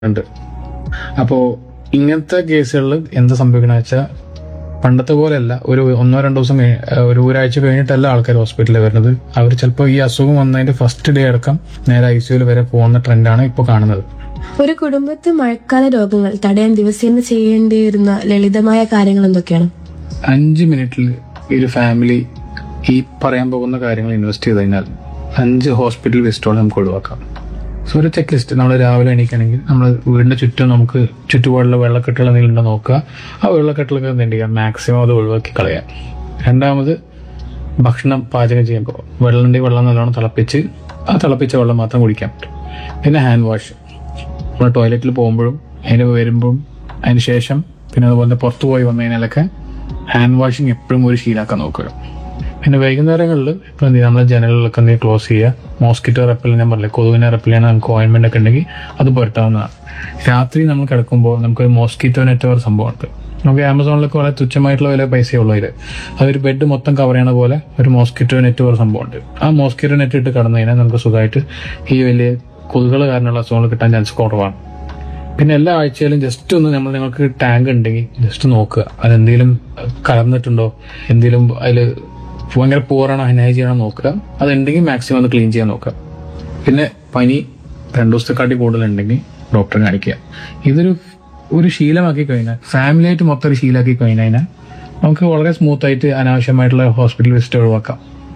ഉണ്ട് അപ്പോൾ ഇങ്ങനത്തെ കേസുകളിൽ എന്താ സംഭവിക്കണ വെച്ചാൽ പണ്ടത്തെ പോലെയല്ല ഒരു ഒന്നോ രണ്ടോ ദിവസം കഴി- ഏഹ് ഒരു ഒരാഴ്ച കഴിഞ്ഞിട്ടല്ല ആൾക്കാർ ഹോസ്പിറ്റലിൽ വരുന്നത് അവർ ചിലപ്പോൾ ഈ അസുഖം വന്നതിന്റെ ഫസ്റ്റ് ഡേ അടക്കം നേരെ ഐ സിയുയിൽ വരെ പോകുന്ന ട്രെൻഡാണ് ഇപ്പോൾ കാണുന്നത് ഒരു കുടുംബത്തിൽ മഴക്കാല രോഗങ്ങൾ തടയാൻ ദിവസേന ചെയ്യേണ്ടി വരുന്ന ലളിതമായ കാര്യങ്ങൾ എന്തൊക്കെയാണ് അഞ്ച് മിനിറ്റിൽ ഒരു ഫാമിലി ഈ പറയാൻ പോകുന്ന കാര്യങ്ങൾ ഇൻവെസ്റ്റ് ചെയ്ത് കഴിഞ്ഞാൽ അഞ്ച് ഹോസ്പിറ്റൽ വിസിറ്റോൾ നമുക്ക് ഒഴിവാക്കാം സോ ഒരു ചെക്ക് ലിസ്റ്റ് നമ്മൾ രാവിലെ എണീക്കണമെങ്കിൽ നമ്മൾ വീടിന്റെ ചുറ്റും നമുക്ക് ചുറ്റുപാടുള്ള വെള്ളക്കെട്ടുകൾ എന്തെങ്കിലും ഉണ്ടോ നോക്കുക ആ വെള്ളക്കെട്ടുകളൊക്കെ എന്ത് ചെയ്യുക മാക്സിമം അത് ഒഴിവാക്കി കളയാം രണ്ടാമത് ഭക്ഷണം പാചകം ചെയ്യുമ്പോൾ വെള്ളത്തിൻ്റെ വെള്ളം നല്ലോണം തിളപ്പിച്ച് ആ തിളപ്പിച്ച വെള്ളം മാത്രം കുടിക്കാൻ പറ്റും പിന്നെ ഹാൻഡ് വാഷ് നമ്മൾ ടോയ്ലറ്റിൽ പോകുമ്പോഴും അതിന് വരുമ്പോഴും അതിന് ശേഷം പിന്നെ അതുപോലെ പുറത്തു പോയി വന്നു കഴിഞ്ഞാലൊക്കെ ഹാൻഡ് വാഷിങ് എപ്പോഴും ഒരു ശീലാക്കാൻ നോക്കുക പിന്നെ വൈകുന്നേരങ്ങളിൽ ഇപ്പം എന്ത് ചെയ്യുക നമ്മൾ ജനലുകളൊക്കെ എന്തെങ്കിലും ക്ലോസ് ചെയ്യുക മോസ്കിറ്റോ റെപ്പൽ ഞാൻ പറഞ്ഞില്ലേ കൊതുകിനെ റെപ്പൽ ചെയ്യാൻ നമുക്ക് ഓയിൻമെന്റ് ഒക്കെ ഉണ്ടെങ്കിൽ അത് പുരട്ടാവുന്നതാണ് രാത്രി നമ്മൾ കിടക്കുമ്പോൾ നമുക്ക് മോസ്കിറ്റോ നെറ്റ് ഒരു സംഭവമുണ്ട് നമുക്ക് ആമസോണിലൊക്കെ വളരെ തുച്ഛമായിട്ടുള്ള വില പൈസയേ ഉള്ളൂ ഇത് അതൊരു ബെഡ് മൊത്തം കവർ ചെയ്യണ പോലെ ഒരു മോസ്കിറ്റോ നെറ്റ് ഒരു സംഭവമുണ്ട് ആ മോസ്കിറ്റോ നെറ്റ് ഇട്ട് കടന്നു കഴിഞ്ഞാൽ നമുക്ക് സുഖമായിട്ട് ഈ വലിയ കൊതുകുകൾ കാരണമുള്ള അസുഖങ്ങൾ കിട്ടാൻ ചാൻസ് കുറവാണ് പിന്നെ എല്ലാ ആഴ്ചയിലും ജസ്റ്റ് ഒന്ന് നമ്മൾ നിങ്ങൾക്ക് ടാങ്ക് ഉണ്ടെങ്കിൽ ജസ്റ്റ് നോക്കുക അതെന്തെങ്കിലും കലർന്നിട്ടുണ്ടോ എന്തെങ്കിലും അതിൽ ഭയങ്കര പൂറാണോ ഹൈനായി ചെയ്യണോ നോക്കുക അതുണ്ടെങ്കിൽ മാക്സിമം ഒന്ന് ക്ലീൻ ചെയ്യാൻ നോക്കുക പിന്നെ പനി രണ്ടു ദിവസത്തെക്കാട്ടി കൂടുതലുണ്ടെങ്കിൽ ഡോക്ടറെ കാണിക്കുക ഇതൊരു ഒരു ശീലമാക്കി കഴിഞ്ഞാൽ ഫാമിലി ആയിട്ട് മൊത്തം ഒരു ശീലമാക്കി കഴിഞ്ഞാൽ നമുക്ക് വളരെ സ്മൂത്ത് ആയിട്ട് അനാവശ്യമായിട്ടുള്ള ഹോസ്പിറ്റൽ വിസിറ്റ് ഒഴിവാക്കാം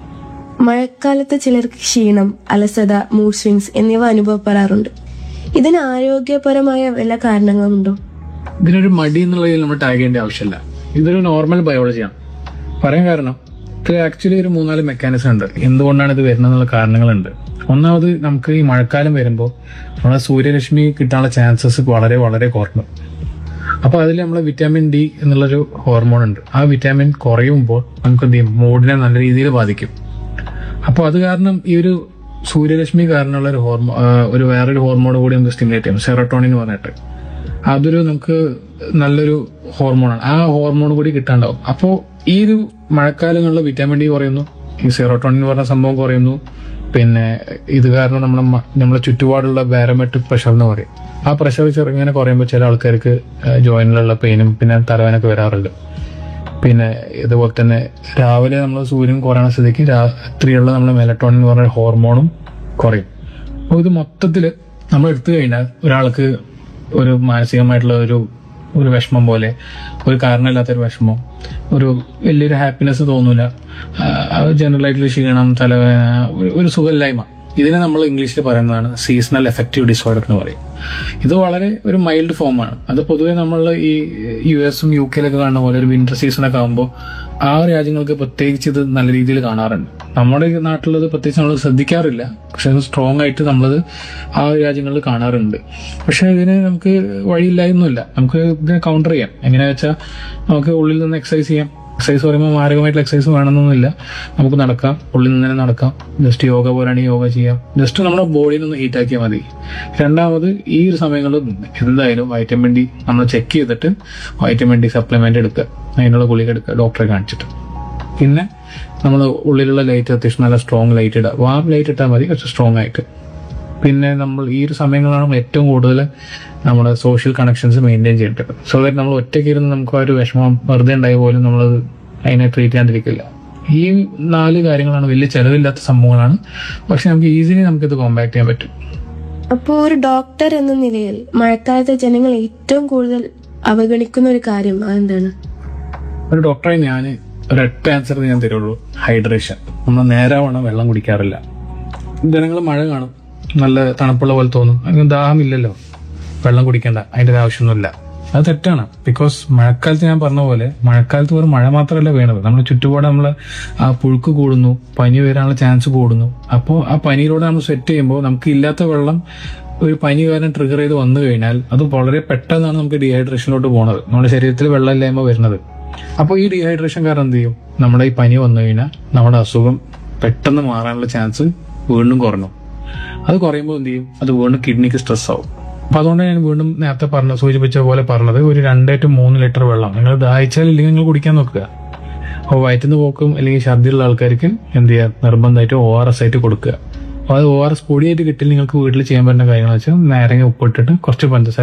മഴക്കാലത്ത് ചിലർക്ക് ക്ഷീണം അലസത മൂഡ് സ്വിങ്സ് എന്നിവ അനുഭവപ്പെടാറുണ്ട് ഇതിന് ആരോഗ്യപരമായ വല്ല കാരണങ്ങളുണ്ടോ ഇതിനൊരു മടി എന്നുള്ളതിൽ നമ്മൾ ടാഗ് ചെയ്യേണ്ട ആവശ്യമില്ല ഇതൊരു നോർമൽ ബയോളജിയാണ് പറയാൻ കാരണം ഇതിൽ ആക്ച്വലി ഒരു മൂന്നാല് മെക്കാനിസം ഉണ്ട് എന്തുകൊണ്ടാണ് ഇത് വരുന്നത് എന്നുള്ള കാരണങ്ങളുണ്ട് ഒന്നാമത് നമുക്ക് ഈ മഴക്കാലം വരുമ്പോൾ നമ്മളെ സൂര്യരശ്മി കിട്ടാനുള്ള ചാൻസസ് വളരെ വളരെ കുറഞ്ഞു അപ്പോൾ അതിൽ നമ്മൾ വിറ്റാമിൻ ഡി എന്നുള്ളൊരു ഹോർമോൺ ഉണ്ട് ആ വിറ്റാമിൻ കുറയുമ്പോൾ നമുക്ക് എന്ത് ചെയ്യും മൂഡിനെ നല്ല രീതിയിൽ ബാധിക്കും അപ്പോൾ അത് കാരണം ഈ ഒരു സൂര്യരശ്മി കാരണമുള്ള ഒരു ഹോർമോ ആ, ഒരു വേറൊരു ഹോർമോൺ കൂടി നമുക്ക് സ്റ്റിമുലേറ്റ് ചെയ്യും സെറട്ടോണിൻ എന്ന് പറഞ്ഞിട്ട് അതൊരു നമുക്ക് നല്ലൊരു ഹോർമോണാണ് ആ ഹോർമോൺ കൂടി കിട്ടാണ്ടാവും അപ്പോൾ ഈ ഒരു മഴക്കാലങ്ങളിൽ വിറ്റാമിൻ ഡി കുറയുന്നു ഈ സെറോട്ടോണിൻ എന്ന് പറഞ്ഞ സംഭവം കുറയുന്നു പിന്നെ ഇത് കാരണം നമ്മുടെ മ- നമ്മളെ ചുറ്റുപാടുള്ള ബാരോമെട്രിക് പ്രഷർ എന്ന് പറയും ആ പ്രഷർ ചെറുങ്ങനെ കുറയുമ്പോൾ ചില ആൾക്കാർക്ക് ജോയിനിലുള്ള പെയിനും പിന്നെ തലവേനൊക്കെ വരാറുണ്ട് പിന്നെ ഇതുപോലെ തന്നെ രാവിലെ നമ്മൾ സൂര്യൻ കുറയണ സ്ഥിതിക്ക് രാത്രിയുള്ള നമ്മൾ മെലട്ടോണിൻ എന്ന് പറഞ്ഞ ഹോർമോണും കുറയും അപ്പോൾ ഇത് മൊത്തത്തിൽ നമ്മൾ എടുത്തു കഴിഞ്ഞാൽ ഒരാൾക്ക് ഒരു മാനസികമായിട്ടുള്ള ഒരു ഒരു വിഷമം പോലെ ഒരു കാരണമില്ലാത്തൊരു വിഷമം ഒരു വലിയൊരു ഹാപ്പിനെസ് തോന്നൂല ജനറൽ ആയിട്ടുള്ള ക്ഷീണം തലവേദന ഒരു- ഒരു സുഖമില്ലായ്മ ഇതിനെ നമ്മൾ ഇംഗ്ലീഷിൽ പറയുന്നതാണ് സീസണൽ എഫക്റ്റീവ് ഡിസോർഡർ എന്ന് പറയും ഇത് വളരെ ഒരു മൈൽഡ് ഫോമാണ് അത് പൊതുവെ നമ്മൾ ഈ യു എസും യു കെയിലൊക്കെ കാണുന്ന പോലെ ഒരു വിന്റർ സീസണൊക്കെ ആകുമ്പോൾ ആ രാജ്യങ്ങൾക്ക് പ്രത്യേകിച്ച് ഇത് നല്ല രീതിയിൽ കാണാറുണ്ട് നമ്മുടെ ഈ നാട്ടിലത് പ്രത്യേകിച്ച് നമ്മൾ ശ്രദ്ധിക്കാറില്ല പക്ഷെ അത് സ്ട്രോങ് ആയിട്ട് നമ്മളത് ആ രാജ്യങ്ങളിൽ കാണാറുണ്ട് പക്ഷെ ഇതിന് നമുക്ക് വഴിയില്ലായൊന്നുമില്ല നമുക്ക് ഇതിനെ കൗണ്ടർ ചെയ്യാം എങ്ങനെയാ വെച്ചാൽ നമുക്ക് ഉള്ളിൽ നിന്ന് എക്സസൈസ് ചെയ്യാം എക്സസൈസ് പറയുമ്പോൾ മാരകമായിട്ടുള്ള എക്സസൈസ് വേണമെന്നൊന്നുമില്ല നമുക്ക് നടക്കാം ഉള്ളിൽ നിന്ന് തന്നെ നടക്കാം ജസ്റ്റ് യോഗ പോലാണെങ്കിൽ യോഗ ചെയ്യാം ജസ്റ്റ് നമ്മുടെ ബോഡിയിൽ ഒന്ന് ഹീറ്റ് ആക്കിയാൽ മതി രണ്ടാമത് ഈ ഒരു സമയങ്ങളിൽ എന്തായാലും വൈറ്റമിൻ ഡി നമ്മൾ ചെക്ക് ചെയ്തിട്ട് വൈറ്റമിൻ ഡി സപ്ലിമെന്റ് എടുക്കുക അതിനുള്ള ഗുളിക എടുക്കുക ഡോക്ടറെ കാണിച്ചിട്ട് പിന്നെ നമ്മൾ ഉള്ളിലുള്ള ലൈറ്റ് അത്യാവശ്യം നല്ല സ്ട്രോങ് ലൈറ്റ് ഇടുക വാം ലൈറ്റ് ഇട്ടാൽ മതി കുറച്ച് സ്ട്രോങ് ആയിട്ട് പിന്നെ നമ്മൾ ഈ ഒരു സമയങ്ങളാണ് നമ്മൾ ഏറ്റവും കൂടുതൽ നമ്മുടെ സോഷ്യൽ കണക്ഷൻസ് മെയിൻറ്റെയിൻ ചെയ്യേണ്ടത് സോ ദാറ്റ് നമ്മൾ ഒറ്റയ്ക്ക് ഇരുന്ന് നമുക്ക് ആ ഒരു വിഷമം വെറുതെ ഉണ്ടായ പോലും നമ്മളത് അതിനെ ട്രീറ്റ് ചെയ്യാണ്ടിരിക്കില്ല ഈ നാല് കാര്യങ്ങളാണ് വലിയ ചെലവില്ലാത്ത സംഭവങ്ങളാണ് പക്ഷെ നമുക്ക് ഈസിലി നമുക്കിത് കോമ്പാക്ട് ചെയ്യാൻ പറ്റും അപ്പോൾ ഒരു ഡോക്ടർ എന്ന നിലയിൽ മഴക്കാലത്ത് ജനങ്ങൾ ഏറ്റവും കൂടുതൽ അവഗണിക്കുന്ന ഒരു കാര്യം അതെന്താണ് ഒരു ഡോക്ടറെ ഞാൻ ഒരൊറ്റ ആൻസർ ഞാൻ തരുള്ളൂ ഹൈഡ്രേഷൻ നമ്മൾ നേരാവണ്ണം വെള്ളം കുടിക്കാറില്ല ജനങ്ങൾ മഴ കാണും നല്ല തണുപ്പുള്ള പോലെ തോന്നും അതിന് ദാഹമില്ലല്ലോ വെള്ളം കുടിക്കണ്ട അതിന്റെ ഒരു ആവശ്യമൊന്നുമില്ല അത് തെറ്റാണ് ബിക്കോസ് മഴക്കാലത്ത് ഞാൻ പറഞ്ഞ പോലെ മഴക്കാലത്ത് വെറും മഴ മാത്രമല്ല വേണത് നമ്മൾ ചുറ്റുപാട് നമ്മൾ ആ പുഴുക്ക് കൂടുന്നു പനി വരാനുള്ള ചാൻസ് കൂടുന്നു അപ്പോൾ ആ പനിയിലൂടെ നമ്മൾ സെറ്റ് ചെയ്യുമ്പോൾ നമുക്ക് ഇല്ലാത്ത വെള്ളം ഒരു പനി കാരണം ട്രിഗർ ചെയ്ത് വന്നു കഴിഞ്ഞാൽ അത് വളരെ പെട്ടെന്നാണ് നമുക്ക് ഡീഹൈഡ്രേഷനിലോട്ട് പോകുന്നത് നമ്മുടെ ശരീരത്തിൽ വെള്ളമില്ലായ്മ വരുന്നത് അപ്പോൾ ഈ ഡീഹൈഡ്രേഷൻ കാരണം എന്ത് ചെയ്യും നമ്മുടെ ഈ പനി വന്നു കഴിഞ്ഞാൽ നമ്മുടെ അസുഖം പെട്ടെന്ന് മാറാനുള്ള ചാൻസ് വീണ്ടും കുറഞ്ഞു അത് കുറയുമ്പോൾ എന്ത് ചെയ്യും അത് വീണ്ടും കിഡ്നിക്ക് സ്ട്രെസ് ആവും അപ്പൊ അതുകൊണ്ട് ഞാൻ വീണ്ടും നേരത്തെ പറഞ്ഞ സൂചിപ്പിച്ച പോലെ പറഞ്ഞത് ഒരു രണ്ട് ടു മൂന്ന് ലിറ്റർ വെള്ളം നിങ്ങൾ ദാഹിച്ചാൽ ഇല്ലെങ്കിൽ നിങ്ങൾ കുടിക്കാൻ നോക്കുക അപ്പോൾ വയറ്റുന്ന പോക്കും അല്ലെങ്കിൽ ഛർദിയുള്ള ആൾക്കാർക്ക് എന്ത് ചെയ്യുക നിർബന്ധമായിട്ട് ഒ ആർ എസ് ആയിട്ട് കൊടുക്കുക അത് ഒ ആർ എസ് പൊടിയായിട്ട് കിട്ടിയാൽ നിങ്ങൾക്ക് വീട്ടിൽ ചെയ്യാൻ പറ്റുന്ന കാര്യങ്ങൾ വെച്ചാൽ നാരങ്ങ ഉപ്പിട്ടിട്ട് കുറച്ച് പഞ്ചസാര